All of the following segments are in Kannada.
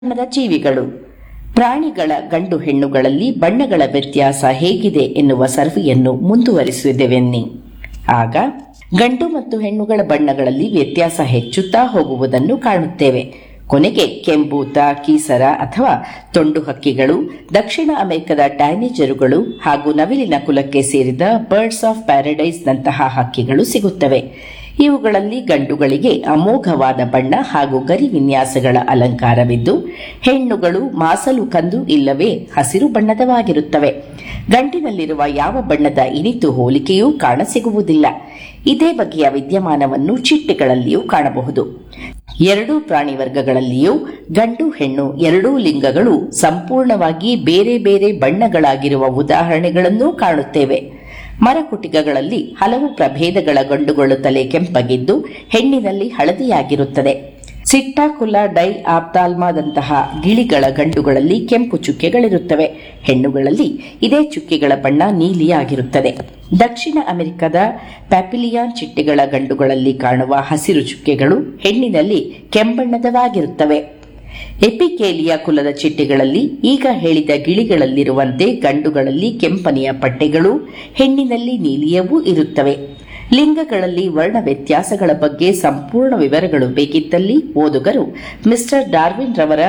ಬಣ್ಣದ ಜೀವಿಗಳು ಪ್ರಾಣಿಗಳ ಗಂಡು ಹೆಣ್ಣುಗಳಲ್ಲಿ ಬಣ್ಣಗಳ ವ್ಯತ್ಯಾಸ ಹೇಗಿದೆ ಎನ್ನುವ ಸರ್ವೆಯನ್ನು ಮುಂದುವರಿಸಿದೆವೆನ್ನಿ ಆಗ ಗಂಡು ಮತ್ತು ಹೆಣ್ಣುಗಳ ಬಣ್ಣಗಳಲ್ಲಿ ವ್ಯತ್ಯಾಸ ಹೆಚ್ಚುತ್ತಾ ಹೋಗುವುದನ್ನು ಕಾಣುತ್ತೇವೆ ಕೊನೆಗೆ ಕೆಂಬೂತ ಕೀಸರ ಅಥವಾ ತೊಂಡು ಹಕ್ಕಿಗಳು ದಕ್ಷಿಣ ಅಮೆರಿಕದ ಟ್ಯಾನೇಜರುಗಳು ಹಾಗೂ ನವಿಲಿನ ಕುಲಕ್ಕೆ ಸೇರಿದ ಬರ್ಡ್ಸ್ ಆಫ್ ಪ್ಯಾರಡೈಸ್ನಂತಹ ಹಕ್ಕಿಗಳು ಸಿಗುತ್ತವೆ ಇವುಗಳಲ್ಲಿ ಗಂಡುಗಳಿಗೆ ಅಮೋಘವಾದ ಬಣ್ಣ ಹಾಗೂ ಗರಿ ವಿನ್ಯಾಸಗಳ ಅಲಂಕಾರವಿದ್ದು ಹೆಣ್ಣುಗಳು ಮಾಸಲು ಕಂದು ಇಲ್ಲವೇ ಹಸಿರು ಬಣ್ಣದವಾಗಿರುತ್ತವೆ ಗಂಟಿನಲ್ಲಿರುವ ಯಾವ ಬಣ್ಣದ ಇನಿತು ಹೋಲಿಕೆಯೂ ಕಾಣಸಿಗುವುದಿಲ್ಲ ಇದೇ ಬಗೆಯ ವಿದ್ಯಮಾನವನ್ನು ಚಿಟ್ಟೆಗಳಲ್ಲಿಯೂ ಕಾಣಬಹುದು ಎರಡೂ ಪ್ರಾಣಿ ವರ್ಗಗಳಲ್ಲಿಯೂ ಗಂಡು ಹೆಣ್ಣು ಎರಡೂ ಲಿಂಗಗಳು ಸಂಪೂರ್ಣವಾಗಿ ಬೇರೆ ಬೇರೆ ಬಣ್ಣಗಳಾಗಿರುವ ಉದಾಹರಣೆಗಳನ್ನೂ ಕಾಣುತ್ತೇವೆ ಮರಕುಟಿಕಗಳಲ್ಲಿ ಹಲವು ಪ್ರಭೇದಗಳ ಗಂಡುಗಳು ತಲೆ ಕೆಂಪಗಿದ್ದು ಹೆಣ್ಣಿನಲ್ಲಿ ಹಳದಿಯಾಗಿರುತ್ತದೆ ಸಿಟ್ಟಾಕುಲ ಡೈ ಆಪ್ತಾಲ್ಮಾದಂತಹ ಗಿಳಿಗಳ ಗಂಡುಗಳಲ್ಲಿ ಕೆಂಪು ಚುಕ್ಕೆಗಳಿರುತ್ತವೆ ಹೆಣ್ಣುಗಳಲ್ಲಿ ಇದೇ ಚುಕ್ಕೆಗಳ ಬಣ್ಣ ನೀಲಿಯಾಗಿರುತ್ತದೆ ದಕ್ಷಿಣ ಅಮೆರಿಕದ ಪ್ಯಾಪಿಲಿಯಾನ್ ಚಿಟ್ಟೆಗಳ ಗಂಡುಗಳಲ್ಲಿ ಕಾಣುವ ಹಸಿರು ಚುಕ್ಕೆಗಳು ಹೆಣ್ಣಿನಲ್ಲಿ ಕೆಂಬಣ್ಣದವಾಗಿರುತ್ತವೆ ಎಪಿಕೇಲಿಯಾ ಕುಲದ ಚಿಟ್ಟೆಗಳಲ್ಲಿ ಈಗ ಹೇಳಿದ ಗಿಳಿಗಳಲ್ಲಿರುವಂತೆ ಗಂಡುಗಳಲ್ಲಿ ಕೆಂಪನೆಯ ಪಟ್ಟೆಗಳು ಹೆಣ್ಣಿನಲ್ಲಿ ನೀಲಿಯವೂ ಇರುತ್ತವೆ ಲಿಂಗಗಳಲ್ಲಿ ವರ್ಣ ವ್ಯತ್ಯಾಸಗಳ ಬಗ್ಗೆ ಸಂಪೂರ್ಣ ವಿವರಗಳು ಬೇಕಿದ್ದಲ್ಲಿ ಓದುಗರು ಮಿಸ್ಟರ್ ಡಾರ್ವಿನ್ ರವರ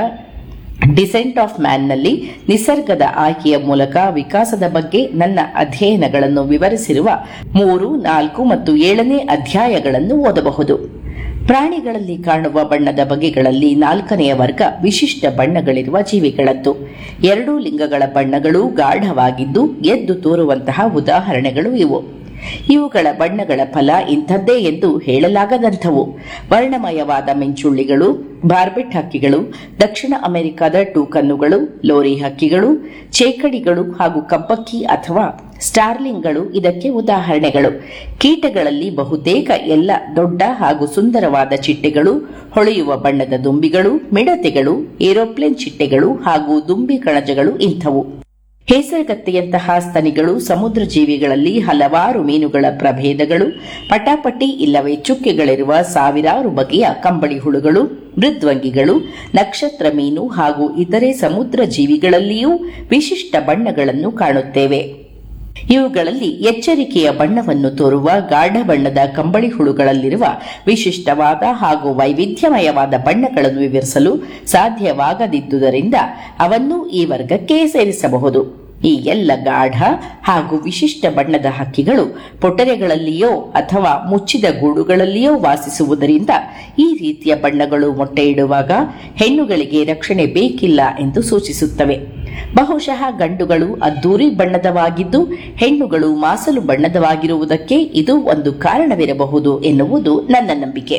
ಡಿಸೆಂಟ್ ಆಫ್ ಮ್ಯಾನ್ನಲ್ಲಿ ನಿಸರ್ಗದ ಆಯ್ಕೆಯ ಮೂಲಕ ವಿಕಾಸದ ಬಗ್ಗೆ ನನ್ನ ಅಧ್ಯಯನಗಳನ್ನು ವಿವರಿಸಿರುವ ಮೂರು ನಾಲ್ಕು ಮತ್ತು ಏಳನೇ ಅಧ್ಯಾಯಗಳನ್ನು ಓದಬಹುದು ಪ್ರಾಣಿಗಳಲ್ಲಿ ಕಾಣುವ ಬಣ್ಣದ ಬಗೆಗಳಲ್ಲಿ ನಾಲ್ಕನೆಯ ವರ್ಗ ವಿಶಿಷ್ಟ ಬಣ್ಣಗಳಿರುವ ಜೀವಿಗಳದ್ದು ಎರಡೂ ಲಿಂಗಗಳ ಬಣ್ಣಗಳು ಗಾಢವಾಗಿದ್ದು ಎದ್ದು ತೋರುವಂತಹ ಉದಾಹರಣೆಗಳು ಇವು ಇವುಗಳ ಬಣ್ಣಗಳ ಫಲ ಇಂಥದ್ದೇ ಎಂದು ಹೇಳಲಾಗದಂಥವು ವರ್ಣಮಯವಾದ ಮಿಂಚುಳ್ಳಿಗಳು ಬಾರ್ಬೆಟ್ ಹಕ್ಕಿಗಳು ದಕ್ಷಿಣ ಅಮೆರಿಕದ ಟೂಕನ್ನುಗಳು ಲೋರಿ ಹಕ್ಕಿಗಳು ಚೇಕಡಿಗಳು ಹಾಗೂ ಕಬ್ಬಕ್ಕಿ ಅಥವಾ ಸ್ಟಾರ್ಲಿಂಗ್ಗಳು ಇದಕ್ಕೆ ಉದಾಹರಣೆಗಳು ಕೀಟಗಳಲ್ಲಿ ಬಹುತೇಕ ಎಲ್ಲ ದೊಡ್ಡ ಹಾಗೂ ಸುಂದರವಾದ ಚಿಟ್ಟೆಗಳು ಹೊಳೆಯುವ ಬಣ್ಣದ ದುಂಬಿಗಳು ಮಿಡತೆಗಳು ಏರೋಪ್ಲೇನ್ ಚಿಟ್ಟೆಗಳು ಹಾಗೂ ದುಂಬಿ ಕಣಜಗಳು ಇಂಥವು ಹೇಸರಗತ್ತೆಯಂತಹ ಸ್ತನಿಗಳು ಸಮುದ್ರ ಜೀವಿಗಳಲ್ಲಿ ಹಲವಾರು ಮೀನುಗಳ ಪ್ರಭೇದಗಳು ಪಟಾಪಟಿ ಇಲ್ಲವೇ ಚುಕ್ಕೆಗಳಿರುವ ಸಾವಿರಾರು ಬಗೆಯ ಕಂಬಳಿ ಹುಳುಗಳು ಮೃದ್ವಂಗಿಗಳು ನಕ್ಷತ್ರ ಮೀನು ಹಾಗೂ ಇತರೆ ಸಮುದ್ರ ಜೀವಿಗಳಲ್ಲಿಯೂ ವಿಶಿಷ್ಟ ಬಣ್ಣಗಳನ್ನು ಕಾಣುತ್ತೇವೆ ಇವುಗಳಲ್ಲಿ ಎಚ್ಚರಿಕೆಯ ಬಣ್ಣವನ್ನು ತೋರುವ ಗಾಢ ಬಣ್ಣದ ಕಂಬಳಿ ಹುಳುಗಳಲ್ಲಿರುವ ವಿಶಿಷ್ಟವಾದ ಹಾಗೂ ವೈವಿಧ್ಯಮಯವಾದ ಬಣ್ಣಗಳನ್ನು ವಿವರಿಸಲು ಸಾಧ್ಯವಾಗದಿದ್ದುದರಿಂದ ಅವನ್ನೂ ಈ ವರ್ಗಕ್ಕೆ ಸೇರಿಸಬಹುದು ಈ ಎಲ್ಲ ಗಾಢ ಹಾಗೂ ವಿಶಿಷ್ಟ ಬಣ್ಣದ ಹಕ್ಕಿಗಳು ಪೊಟರೆಗಳಲ್ಲಿಯೋ ಅಥವಾ ಮುಚ್ಚಿದ ಗೂಡುಗಳಲ್ಲಿಯೋ ವಾಸಿಸುವುದರಿಂದ ಈ ರೀತಿಯ ಬಣ್ಣಗಳು ಮೊಟ್ಟೆ ಇಡುವಾಗ ಹೆಣ್ಣುಗಳಿಗೆ ರಕ್ಷಣೆ ಬೇಕಿಲ್ಲ ಎಂದು ಸೂಚಿಸುತ್ತವೆ ಬಹುಶಃ ಗಂಡುಗಳು ಅದ್ದೂರಿ ಬಣ್ಣದವಾಗಿದ್ದು ಹೆಣ್ಣುಗಳು ಮಾಸಲು ಬಣ್ಣದವಾಗಿರುವುದಕ್ಕೆ ಇದು ಒಂದು ಕಾರಣವಿರಬಹುದು ಎನ್ನುವುದು ನನ್ನ ನಂಬಿಕೆ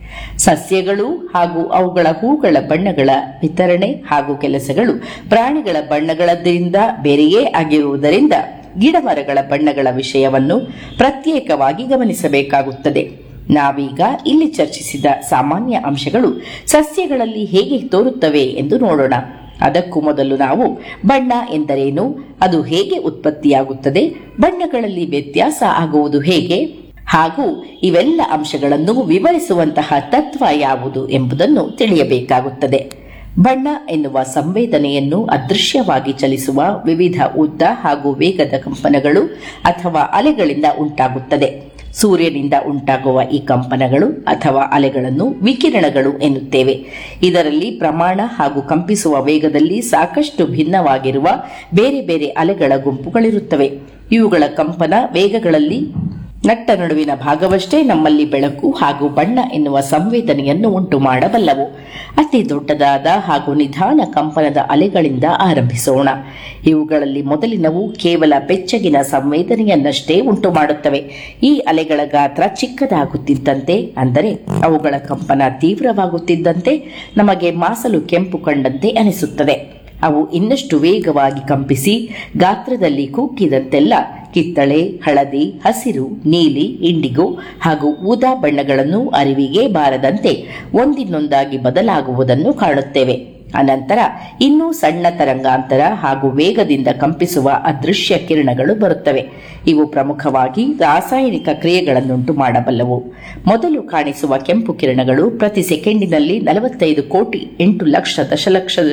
ಸಸ್ಯಗಳು ಹಾಗೂ ಅವುಗಳ ಹೂಗಳ ಬಣ್ಣಗಳ ವಿತರಣೆ ಹಾಗೂ ಕೆಲಸಗಳು ಪ್ರಾಣಿಗಳ ಬಣ್ಣಗಳದಿಂದ ಬೇರೆಯೇ ಆಗಿರುವುದರಿಂದ ಗಿಡಮರಗಳ ಬಣ್ಣಗಳ ವಿಷಯವನ್ನು ಪ್ರತ್ಯೇಕವಾಗಿ ಗಮನಿಸಬೇಕಾಗುತ್ತದೆ ನಾವೀಗ ಇಲ್ಲಿ ಚರ್ಚಿಸಿದ ಸಾಮಾನ್ಯ ಅಂಶಗಳು ಸಸ್ಯಗಳಲ್ಲಿ ಹೇಗೆ ತೋರುತ್ತವೆ ಎಂದು ನೋಡೋಣ ಅದಕ್ಕೂ ಮೊದಲು ನಾವು ಬಣ್ಣ ಎಂದರೇನು ಅದು ಹೇಗೆ ಉತ್ಪತ್ತಿಯಾಗುತ್ತದೆ ಬಣ್ಣಗಳಲ್ಲಿ ವ್ಯತ್ಯಾಸ ಆಗುವುದು ಹೇಗೆ ಹಾಗೂ ಇವೆಲ್ಲ ಅಂಶಗಳನ್ನು ವಿವರಿಸುವಂತಹ ತತ್ವ ಯಾವುದು ಎಂಬುದನ್ನು ತಿಳಿಯಬೇಕಾಗುತ್ತದೆ ಬಣ್ಣ ಎನ್ನುವ ಸಂವೇದನೆಯನ್ನು ಅದೃಶ್ಯವಾಗಿ ಚಲಿಸುವ ವಿವಿಧ ಉದ್ದ ಹಾಗೂ ವೇಗದ ಕಂಪನಗಳು ಅಥವಾ ಅಲೆಗಳಿಂದ ಉಂಟಾಗುತ್ತದೆ ಸೂರ್ಯನಿಂದ ಉಂಟಾಗುವ ಈ ಕಂಪನಗಳು ಅಥವಾ ಅಲೆಗಳನ್ನು ವಿಕಿರಣಗಳು ಎನ್ನುತ್ತೇವೆ ಇದರಲ್ಲಿ ಪ್ರಮಾಣ ಹಾಗೂ ಕಂಪಿಸುವ ವೇಗದಲ್ಲಿ ಸಾಕಷ್ಟು ಭಿನ್ನವಾಗಿರುವ ಬೇರೆ ಬೇರೆ ಅಲೆಗಳ ಗುಂಪುಗಳಿರುತ್ತವೆ ಇವುಗಳ ಕಂಪನ ವೇಗಗಳಲ್ಲಿ ನಟ್ಟ ನಡುವಿನ ಭಾಗವಷ್ಟೇ ನಮ್ಮಲ್ಲಿ ಬೆಳಕು ಹಾಗೂ ಬಣ್ಣ ಎನ್ನುವ ಸಂವೇದನೆಯನ್ನು ಉಂಟು ಮಾಡಬಲ್ಲವು ಅತಿ ದೊಡ್ಡದಾದ ಹಾಗೂ ನಿಧಾನ ಕಂಪನದ ಅಲೆಗಳಿಂದ ಆರಂಭಿಸೋಣ ಇವುಗಳಲ್ಲಿ ಮೊದಲಿನವು ಕೇವಲ ಬೆಚ್ಚಗಿನ ಸಂವೇದನೆಯನ್ನಷ್ಟೇ ಉಂಟು ಮಾಡುತ್ತವೆ ಈ ಅಲೆಗಳ ಗಾತ್ರ ಚಿಕ್ಕದಾಗುತ್ತಿದ್ದಂತೆ ಅಂದರೆ ಅವುಗಳ ಕಂಪನ ತೀವ್ರವಾಗುತ್ತಿದ್ದಂತೆ ನಮಗೆ ಮಾಸಲು ಕೆಂಪು ಕಂಡಂತೆ ಅನಿಸುತ್ತದೆ ಅವು ಇನ್ನಷ್ಟು ವೇಗವಾಗಿ ಕಂಪಿಸಿ ಗಾತ್ರದಲ್ಲಿ ಕುಕ್ಕಿದಂತೆಲ್ಲ ಕಿತ್ತಳೆ ಹಳದಿ ಹಸಿರು ನೀಲಿ ಇಂಡಿಗೋ ಹಾಗೂ ಊದಾ ಬಣ್ಣಗಳನ್ನು ಅರಿವಿಗೆ ಬಾರದಂತೆ ಒಂದಿನ್ನೊಂದಾಗಿ ಬದಲಾಗುವುದನ್ನು ಕಾಣುತ್ತೇವೆ ಅನಂತರ ಇನ್ನೂ ಸಣ್ಣ ತರಂಗಾಂತರ ಹಾಗೂ ವೇಗದಿಂದ ಕಂಪಿಸುವ ಅದೃಶ್ಯ ಕಿರಣಗಳು ಬರುತ್ತವೆ ಇವು ಪ್ರಮುಖವಾಗಿ ರಾಸಾಯನಿಕ ಕ್ರಿಯೆಗಳನ್ನುಂಟು ಮಾಡಬಲ್ಲವು ಮೊದಲು ಕಾಣಿಸುವ ಕೆಂಪು ಕಿರಣಗಳು ಪ್ರತಿ ಸೆಕೆಂಡಿನಲ್ಲಿ ನಲವತ್ತೈದು ಕೋಟಿ ಎಂಟು ಲಕ್ಷ ದಶಲಕ್ಷ